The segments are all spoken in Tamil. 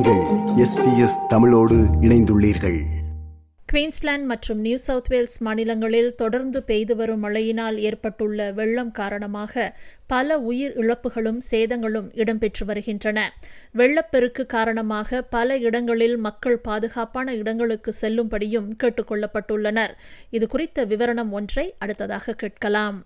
நீங்கள் எஸ்பிஎஸ் தமிழோடு இணைந்துள்ளீர்கள் குயின்ஸ்லாந்து மற்றும் நியூ சவுத் வேல்ஸ் மாநிலங்களில் தொடர்ந்து பெய்து வரும் மழையினால் ஏற்பட்டுள்ள வெள்ளம் காரணமாக பல உயிர் இழப்புகளும் சேதங்களும் இடம்பெற்று வருகின்றன வெள்ளப்பெருக்கு காரணமாக பல இடங்களில் மக்கள் பாதுகாப்பான இடங்களுக்கு செல்லும்படியும் கேட்டுக்கொள்ளப்பட்டுள்ளனர் இது குறித்த விவரணம் ஒன்றை அடுத்ததாக கேட்கலாம்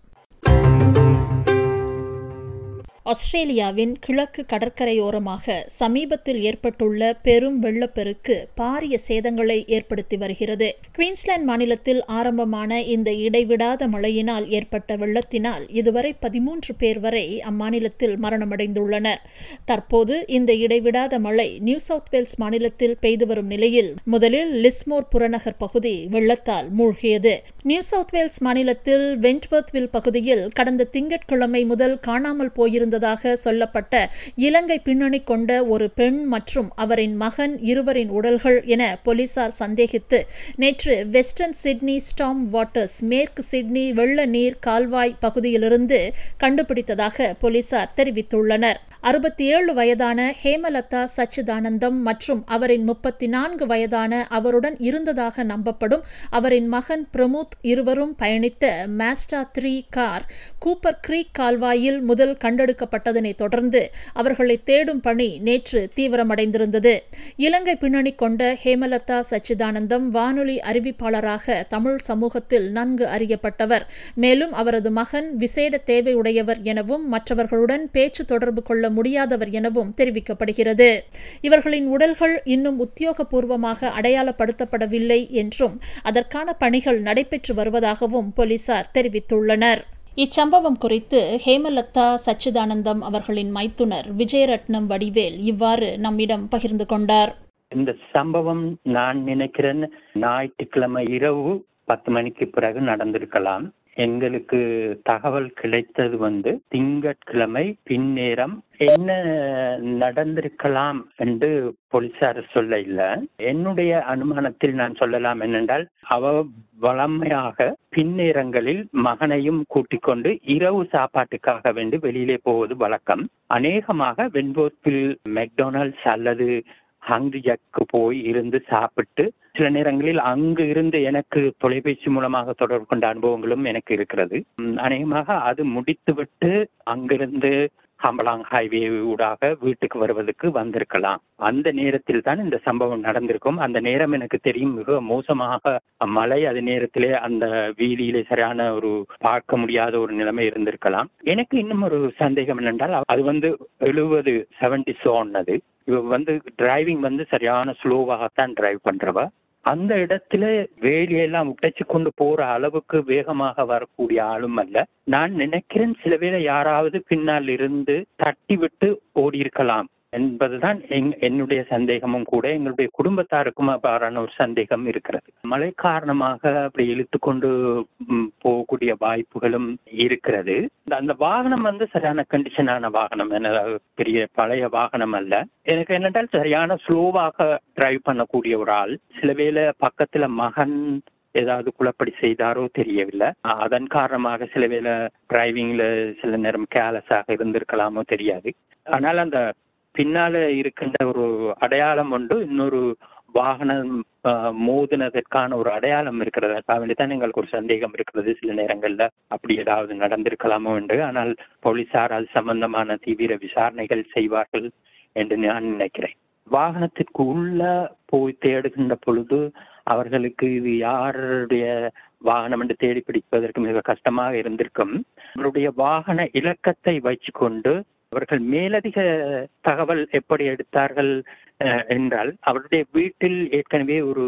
ஆஸ்திரேலியாவின் கிழக்கு கடற்கரையோரமாக சமீபத்தில் ஏற்பட்டுள்ள பெரும் வெள்ளப்பெருக்கு பாரிய சேதங்களை ஏற்படுத்தி வருகிறது குயின்ஸ்லாந்து மாநிலத்தில் ஆரம்பமான இந்த இடைவிடாத மழையினால் ஏற்பட்ட வெள்ளத்தினால் இதுவரை பதிமூன்று பேர் வரை அம்மாநிலத்தில் மரணமடைந்துள்ளனர் தற்போது இந்த இடைவிடாத மழை நியூ சவுத் வேல்ஸ் மாநிலத்தில் பெய்து வரும் நிலையில் முதலில் லிஸ்மோர் புறநகர் பகுதி வெள்ளத்தால் மூழ்கியது நியூ சவுத் வேல்ஸ் மாநிலத்தில் வென்ட்வர்த்வில் பகுதியில் கடந்த திங்கட்கிழமை முதல் காணாமல் போயிருந்த இருந்ததாக சொல்லப்பட்ட இலங்கை பின்னணி கொண்ட ஒரு பெண் மற்றும் அவரின் மகன் இருவரின் உடல்கள் என போலீசார் சந்தேகித்து நேற்று வெஸ்டர்ன் சிட்னி ஸ்டாம் வாட்டர்ஸ் மேற்கு சிட்னி வெள்ள நீர் கால்வாய் பகுதியிலிருந்து கண்டுபிடித்ததாக போலீசார் தெரிவித்துள்ளனர் அறுபத்தி ஏழு வயதான ஹேமலதா சச்சிதானந்தம் மற்றும் அவரின் முப்பத்தி நான்கு வயதான அவருடன் இருந்ததாக நம்பப்படும் அவரின் மகன் பிரமோத் இருவரும் பயணித்த Mazda three car Cooper Creek கால்வாயில் முதல் கண்டெடுக்கப்பட்டதனை தொடர்ந்து அவர்களை தேடும் பணி நேற்று தீவிரமடைந்திருந்தது இலங்கை பின்னணி கொண்ட ஹேமலதா சச்சிதானந்தம் வானொலி அறிவிப்பாளராக தமிழ் சமூகத்தில் நன்கு அறியப்பட்டவர் மேலும் அவரது மகன் விசேட தேவையுடையவர் எனவும் மற்றவர்களுடன் பேச்சு தொடர்பு கொள்ள முடியாதவர் எனவும் தெரிவிக்கப்படுகிறது இவர்களின் உடல்கள் இன்னும் உத்தியோகபூர்வமாக அடையாளப்படுத்தப்படவில்லை என்றும் அதற்கான பணிகள் நடைபெற்று வருவதாகவும் போலீசார் தெரிவித்துள்ளனர் இச்சம்பவம் குறித்து ஹேமலதா சச்சிதானந்தம் அவர்களின் மைத்துனர் விஜயரட்னம் வடிவேல் இவ்வாறு நம்மிடம் பகிர்ந்து கொண்டார் இந்த சம்பவம் நான் நினைக்கிறேன் ஞாயிற்றுக்கிழமை இரவு பத்து மணிக்கு பிறகு நடந்திருக்கலாம் எங்களுக்கு தகவல் கிடைத்தது வந்து திங்கட்கிழமை பின்னேரம் என்ன நடந்திருக்கலாம் என்று போலீசார் சொல்ல இல்லை என்னுடைய அனுமானத்தில் நான் சொல்லலாம் என்னென்றால் அவ வளமையாக பின்னேரங்களில் மகனையும் கூட்டிக் கொண்டு இரவு சாப்பாட்டுக்காக வேண்டி வெளியிலே போவது வழக்கம் அநேகமாக வெண்போத்தில் மெக்டொனால்ட்ஸ் அல்லது ஹங்கு ஜக்கு போய் இருந்து சாப்பிட்டு சில நேரங்களில் அங்கு இருந்து எனக்கு தொலைபேசி மூலமாக தொடர்பு கொண்ட அனுபவங்களும் எனக்கு இருக்கிறது அநேகமாக அது முடித்துவிட்டு அங்கிருந்து ஹம்பலாங் ஹைவே ஊடாக வீட்டுக்கு வருவதற்கு வந்திருக்கலாம் அந்த நேரத்தில் தான் இந்த சம்பவம் நடந்திருக்கும் அந்த நேரம் எனக்கு தெரியும் மிக மோசமாக மழை அது நேரத்திலே அந்த வீதியிலே சரியான ஒரு பார்க்க முடியாத ஒரு நிலைமை இருந்திருக்கலாம் எனக்கு இன்னும் ஒரு சந்தேகம் என்னென்றால் அது வந்து எழுபது செவன்டி சோன்னது இவ வந்து டிரைவிங் வந்து சரியான ஸ்லோவாகத்தான் டிரைவ் பண்றவ அந்த இடத்துல வேலியெல்லாம் உடைச்சு கொண்டு போற அளவுக்கு வேகமாக வரக்கூடிய ஆளும் அல்ல நான் நினைக்கிறேன் சில வேளை யாராவது பின்னால் இருந்து தட்டி விட்டு ஓடி இருக்கலாம் என்பதுதான் என்னுடைய சந்தேகமும் கூட எங்களுடைய குடும்பத்தாருக்கும் அவ்வாறான ஒரு சந்தேகம் இருக்கிறது மழை காரணமாக அப்படி இழுத்து கொண்டு போகக்கூடிய வாய்ப்புகளும் இருக்கிறது அந்த வாகனம் வந்து சரியான கண்டிஷனான வாகனம் பெரிய பழைய வாகனம் அல்ல எனக்கு என்னென்றால் சரியான ஸ்லோவாக டிரைவ் பண்ணக்கூடிய ஒரு ஆள் சில வேளை பக்கத்துல மகன் ஏதாவது குழப்படி செய்தாரோ தெரியவில்லை அதன் காரணமாக சில வேளை டிரைவிங்ல சில நேரம் கேலஸாக இருந்திருக்கலாமோ தெரியாது ஆனால் அந்த பின்னால இருக்கின்ற ஒரு அடையாளம் உண்டு இன்னொரு வாகனம் மோதினதற்கான ஒரு அடையாளம் இருக்கிறது அதுக்காக தான் எங்களுக்கு ஒரு சந்தேகம் இருக்கிறது சில நேரங்கள்ல அப்படி ஏதாவது நடந்திருக்கலாமோ என்று ஆனால் போலீசார் அது சம்பந்தமான தீவிர விசாரணைகள் செய்வார்கள் என்று நான் நினைக்கிறேன் வாகனத்திற்கு உள்ள போய் தேடுகின்ற பொழுது அவர்களுக்கு இது யாருடைய வாகனம் என்று தேடி பிடிப்பதற்கு மிக கஷ்டமாக இருந்திருக்கும் அவருடைய வாகன இலக்கத்தை வைத்துக்கொண்டு அவர்கள் மேலதிக தகவல் எப்படி எடுத்தார்கள் என்றால் அவருடைய வீட்டில் ஏற்கனவே ஒரு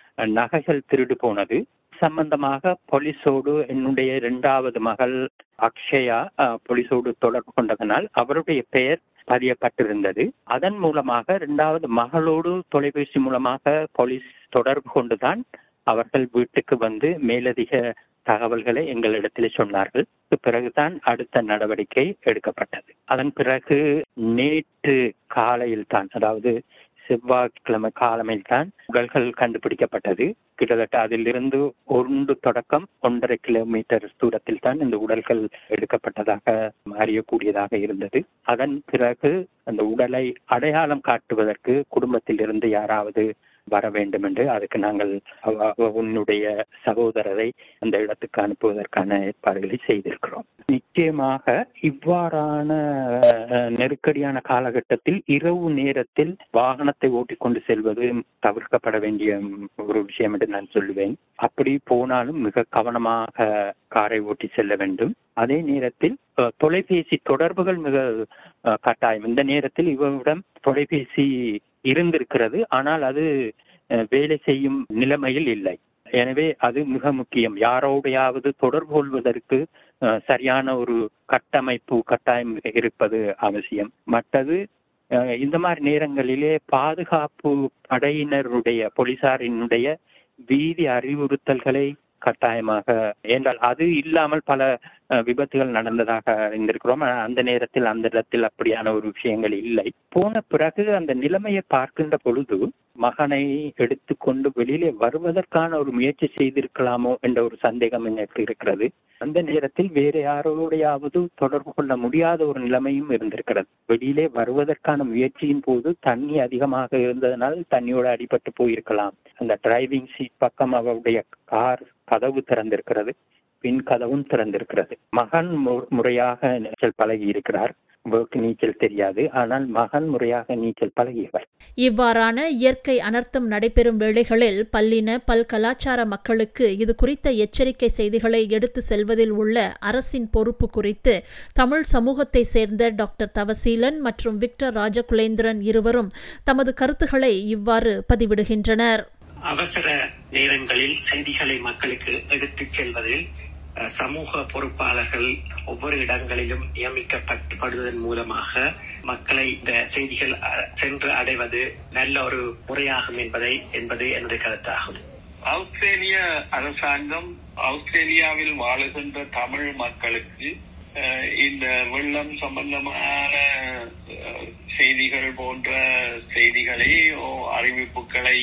நகைகள் திருடு போனது சம்பந்தமாக போலீஸோடு என்னுடைய இரண்டாவது மகள் அக்ஷயா போலீஸோடு தொடர்பு கொண்டதனால் அவருடைய பெயர் பதியப்பட்டிருந்தது அதன் மூலமாக இரண்டாவது மகளோடு தொலைபேசி மூலமாக போலீஸ் தொடர்பு கொண்டுதான் அவர்கள் வீட்டுக்கு வந்து மேலதிக தகவல்களை எங்களிடத்தில் சொன்னார்கள் பிறகுதான் அடுத்த நடவடிக்கை எடுக்கப்பட்டது அதன் பிறகு நேற்று காலையில் தான் அதாவது செவ்வாய்க்கிழமை காலமையில் தான் உடல்கள் கண்டுபிடிக்கப்பட்டது கிட்டத்தட்ட அதிலிருந்து ஒன்று தொடக்கம் ஒன்றரை கிலோமீட்டர் தூரத்தில் தான் இந்த உடல்கள் எடுக்கப்பட்டதாக அறியக்கூடியதாக இருந்தது அதன் பிறகு அந்த உடலை அடையாளம் காட்டுவதற்கு குடும்பத்தில் இருந்து யாராவது வர வேண்டும் என்று அதுக்கு நாங்கள் உன்னுடைய சகோதரரை அந்த இடத்துக்கு அனுப்புவதற்கான ஏற்பாடுகளை செய்திருக்கிறோம் நிச்சயமாக இவ்வாறான நெருக்கடியான காலகட்டத்தில் இரவு நேரத்தில் வாகனத்தை ஓட்டிக்கொண்டு செல்வது தவிர்க்கப்பட வேண்டிய ஒரு விஷயம் என்று நான் சொல்லுவேன் அப்படி போனாலும் மிக கவனமாக காரை ஓட்டி செல்ல வேண்டும் அதே நேரத்தில் தொலைபேசி தொடர்புகள் மிக கட்டாயம் இந்த நேரத்தில் இவரிடம் தொலைபேசி இருந்திருக்கிறது ஆனால் அது வேலை செய்யும் நிலைமையில் இல்லை எனவே அது மிக முக்கியம் யாரோடையாவது தொடர்பு கொள்வதற்கு சரியான ஒரு கட்டமைப்பு கட்டாயம் இருப்பது அவசியம் மற்றது இந்த மாதிரி நேரங்களிலே பாதுகாப்பு படையினருடைய போலீசாரினுடைய வீதி அறிவுறுத்தல்களை கட்டாயமாக என்றால் அது இல்லாமல் பல விபத்துகள் நடந்ததாக அறிந்திருக்கிறோம் அந்த நேரத்தில் அந்த இடத்தில் அப்படியான ஒரு விஷயங்கள் இல்லை போன பிறகு அந்த நிலைமையை பார்க்கின்ற பொழுது மகனை எடுத்துக்கொண்டு வெளியிலே வருவதற்கான ஒரு முயற்சி செய்திருக்கலாமோ என்ற ஒரு சந்தேகம் எனக்கு இருக்கிறது அந்த நேரத்தில் வேற யாரோடையாவது தொடர்பு கொள்ள முடியாத ஒரு நிலைமையும் இருந்திருக்கிறது வெளியிலே வருவதற்கான முயற்சியின் போது தண்ணி அதிகமாக இருந்ததனால் தண்ணியோட அடிபட்டு போயிருக்கலாம் அந்த டிரைவிங் சீட் பக்கம் அவருடைய கார் கதவு திறந்திருக்கிறது பின் கதவும் திறந்திருக்கிறது மகன் முறையாக நீச்சல் பழகி இருக்கிறார் இவருக்கு நீச்சல் தெரியாது ஆனால் மகன் முறையாக நீச்சல் பழகியவர் இவ்வாறான இயற்கை அனர்த்தம் நடைபெறும் வேளைகளில் பல்லின பல் கலாச்சார மக்களுக்கு இது குறித்த எச்சரிக்கை செய்திகளை எடுத்து செல்வதில் உள்ள அரசின் பொறுப்பு குறித்து தமிழ் சமூகத்தை சேர்ந்த டாக்டர் தவசீலன் மற்றும் விக்டர் ராஜகுலேந்திரன் இருவரும் தமது கருத்துக்களை இவ்வாறு பதிவிடுகின்றனர் அவசர நேரங்களில் செய்திகளை மக்களுக்கு எடுத்துச் செல்வதில் சமூக பொறுப்பாளர்கள் ஒவ்வொரு இடங்களிலும் நியமிக்கப்படுவதன் மூலமாக மக்களை இந்த செய்திகள் சென்று அடைவது நல்ல ஒரு முறையாகும் என்பதை என்பது எனது கருத்தாகும் ஆஸ்திரேலிய அரசாங்கம் ஆஸ்திரேலியாவில் வாழுகின்ற தமிழ் மக்களுக்கு இந்த வெள்ளம் சம்பந்தமான செய்திகள் போன்ற செய்திகளை அறிவிப்புகளை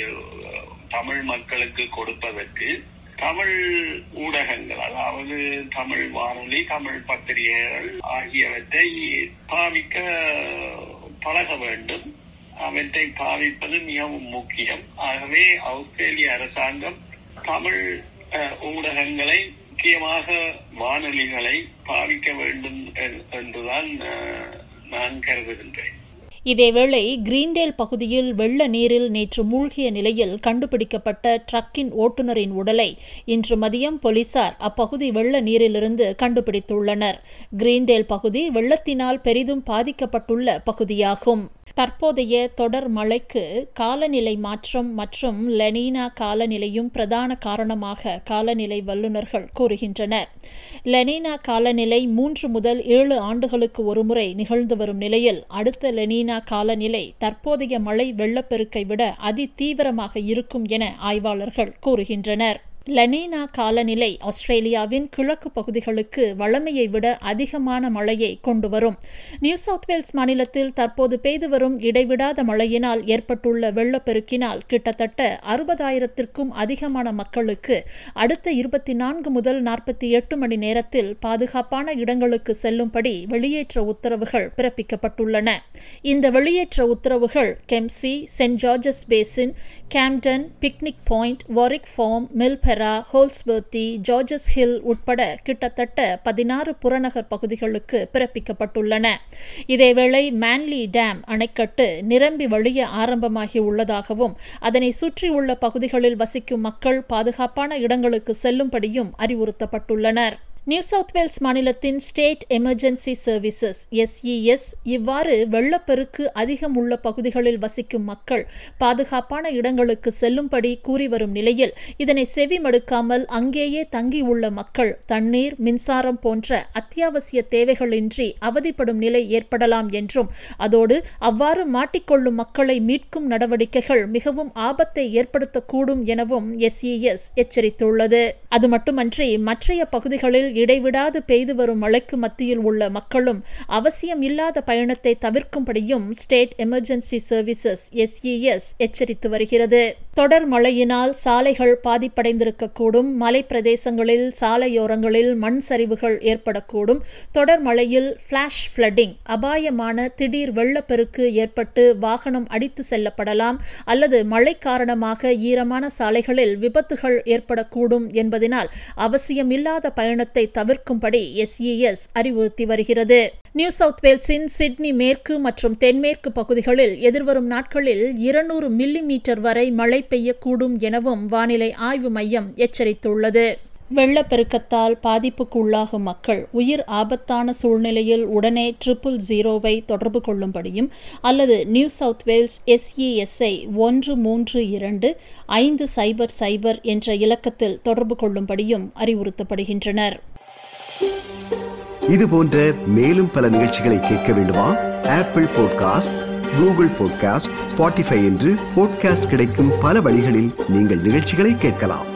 தமிழ் மக்களுக்கு கொடுப்பதற்கு தமிழ் ஊடகங்கள் அதாவது தமிழ் வானொலி தமிழ் பத்திரிகைகள் ஆகியவற்றை பாவிக்க பழக வேண்டும் அவற்றை பாவிப்பது மிகவும் முக்கியம் ஆகவே ஆஸ்திரேலிய அரசாங்கம் தமிழ் ஊடகங்களை முக்கியமாக வானொலிகளை பாவிக்க வேண்டும் என்றுதான் நான் கருதுகின்றேன் இதேவேளை கிரீன்டேல் பகுதியில் வெள்ள நீரில் நேற்று மூழ்கிய நிலையில் கண்டுபிடிக்கப்பட்ட ட்ரக்கின் ஓட்டுநரின் உடலை இன்று மதியம் போலீசார் அப்பகுதி வெள்ள நீரிலிருந்து கண்டுபிடித்துள்ளனர் கிரீன்டேல் பகுதி வெள்ளத்தினால் பெரிதும் பாதிக்கப்பட்டுள்ள பகுதியாகும் தற்போதைய தொடர் மழைக்கு காலநிலை மாற்றம் மற்றும் லெனீனா காலநிலையும் பிரதான காரணமாக காலநிலை வல்லுநர்கள் கூறுகின்றனர் லெனீனா காலநிலை மூன்று முதல் ஏழு ஆண்டுகளுக்கு ஒருமுறை நிகழ்ந்து வரும் நிலையில் அடுத்த லெனீனா காலநிலை தற்போதைய மழை வெள்ளப்பெருக்கை விட அதி தீவிரமாக இருக்கும் என ஆய்வாளர்கள் கூறுகின்றனர் லனீனா காலநிலை ஆஸ்திரேலியாவின் கிழக்கு பகுதிகளுக்கு வளமையை விட அதிகமான மழையை கொண்டு வரும் நியூ சவுத் வேல்ஸ் மாநிலத்தில் தற்போது பெய்து வரும் இடைவிடாத மழையினால் ஏற்பட்டுள்ள வெள்ளப்பெருக்கினால் கிட்டத்தட்ட அறுபதாயிரத்திற்கும் அதிகமான மக்களுக்கு அடுத்த இருபத்தி நான்கு முதல் நாற்பத்தி எட்டு மணி நேரத்தில் பாதுகாப்பான இடங்களுக்கு செல்லும்படி வெளியேற்ற உத்தரவுகள் பிறப்பிக்கப்பட்டுள்ளன இந்த வெளியேற்ற உத்தரவுகள் Kempsey Saint Georges Basin Camden Picnic Point Warwick Farm Milperra Holsworthy Georges Hill உட்பட கிட்டத்தட்ட பதினாறு புறநகர் பகுதிகளுக்கு பிறப்பிக்கப்பட்டுள்ளன இதேவேளை மேன்லி டேம் அணைக்கட்டு நிரம்பி வழிய ஆரம்பமாகி உள்ளதாகவும் அதனை சுற்றியுள்ள பகுதிகளில் வசிக்கும் மக்கள் பாதுகாப்பான இடங்களுக்கு செல்லும்படியும் அறிவுறுத்தப்பட்டுள்ளனர் நியூ சவுத் வேல்ஸ் மாநிலத்தின் ஸ்டேட் எமர்ஜென்சி சர்வீசஸ் எஸ்இஎஸ் இவ்வாறு வெள்ளப்பெருக்கு அதிகம் உள்ள பகுதிகளில் வசிக்கும் மக்கள் பாதுகாப்பான இடங்களுக்கு செல்லும்படி கூறி வரும் நிலையில் இதனை செவிமடுக்காமல் அங்கேயே தங்கியுள்ள மக்கள் தண்ணீர் மின்சாரம் போன்ற அத்தியாவசிய தேவைகளின்றி அவதிப்படும் நிலை ஏற்படலாம் என்றும் அதோடு அவ்வாறு மாட்டிக்கொள்ளும் மக்களை மீட்கும் நடவடிக்கைகள் மிகவும் ஆபத்தை ஏற்படுத்தக்கூடும் எனவும் எஸ்இஎஸ் எச்சரித்துள்ளது அது மட்டுமன்றி மற்றைய பகுதிகளில் இடைவிடாது பெய்து வரும் மழைக்கு மத்தியில் உள்ள மக்களும் அவசியம் இல்லாத பயணத்தை தவிர்க்கும்படியும் ஸ்டேட் எமர்ஜென்சி சர்வீசஸ் எஸ்இஎஸ் எச்சரித்து வருகிறது தொடர் மழையினால் சாலைகள் பாதிப்படைந்திருக்கக்கூடும் மலை பிரதேசங்களில் சாலையோரங்களில் மண் சரிவுகள் ஏற்படக்கூடும் தொடர் மழையில் ஃபிளாஷ் ஃப்ளட்டிங் அபாயமான திடீர் வெள்ளப்பெருக்கு ஏற்பட்டு வாகனம் அடித்து செல்லப்படலாம் அல்லது மழை காரணமாக ஈரமான சாலைகளில் விபத்துகள் ஏற்படக்கூடும் என்பதனால் அவசியம் இல்லாத பயணத்தை தவிர்க்கும்படி எஸ்இஎஸ் அறிவுறுத்தி வருகிறது நியூ சவுத் வேல்ஸின் சிட்னி மேற்கு மற்றும் தென்மேற்கு பகுதிகளில் எதிர்வரும் நாட்களில் இருநூறு மில்லி மீட்டர் வரை மழை பெய்யக்கூடும் எனவும் வானிலை ஆய்வு மையம் எச்சரித்துள்ளது வெள்ளப்பெருக்கத்தால் பாதிப்புக்கு உள்ளாகும் மக்கள் உயிர் ஆபத்தான சூழ்நிலையில் உடனே ட்ரிபிள் ஜீரோவை தொடர்பு கொள்ளும்படியும் அல்லது நியூ சவுத் வேல்ஸ் எஸ்இஎஸ்ஐ ஒன்று மூன்று இரண்டு ஐந்து சைபர் சைபர் என்ற இலக்கத்தில் தொடர்பு கொள்ளும்படியும் அறிவுறுத்தப்படுகின்றனர் இது போன்ற மேலும் பல நிகழ்ச்சிகளை கேட்க வேண்டுமா Apple podcast Google podcast Spotify என்று பாட்காஸ்ட் கிடைக்கும் பல வழிகளில் நீங்கள் நிகழ்ச்சிகளை கேட்கலாம்